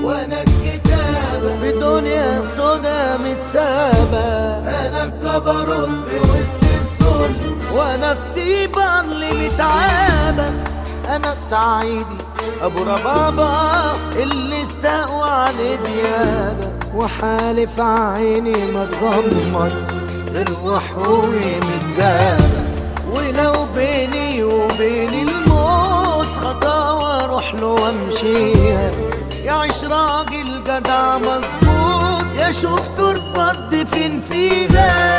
وانا الكتابة في دنيا سودا متسابة انا الجبروت في وسط الظلم وانا الطيبة اللي متعابة انا الصعيدي ابو ربابة اللي استقوى على ديابة وحالف عيني ما تغمض غير وحوي متجابة ولو بيني وبين الموت خطاوة اروح له وامشيها يعيش راجل جدع مظبوط يا شوف تربط فين فيها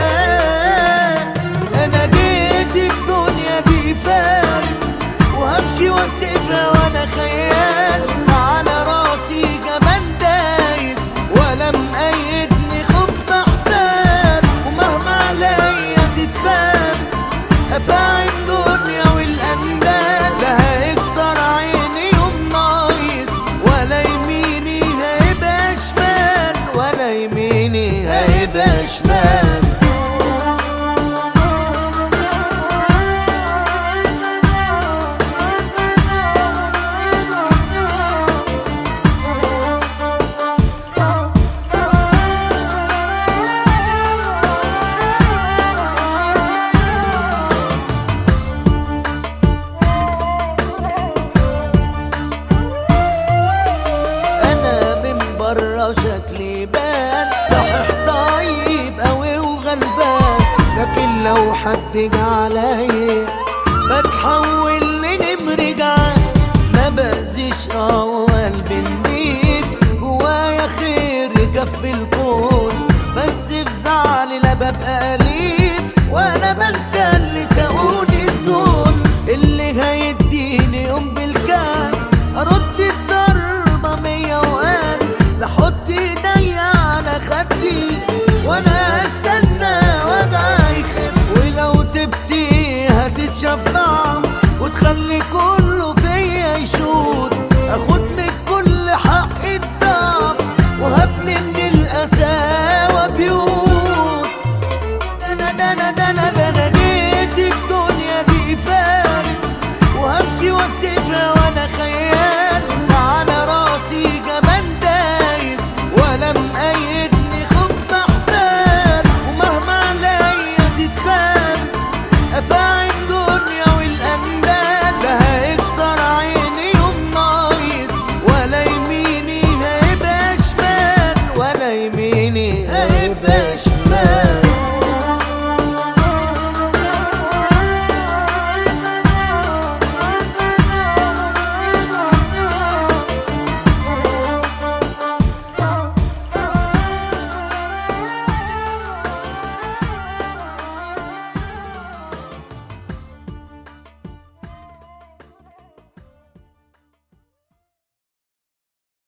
انا جيت الدنيا دي فارس وهمشي واسيبها وانا خيال على راسي جبل دايس ولا مقيدني خط احباب ومهما عليا تتفارس افاعي الدنيا والانداد لا هيكسر عيني يوم نايس ولا يميني هيبقى شمال ولا يميني هيبقى شمال انا من بره شكلي بان صحيح طيب قوي وغلبان لكن لو حد جه عليا بتحول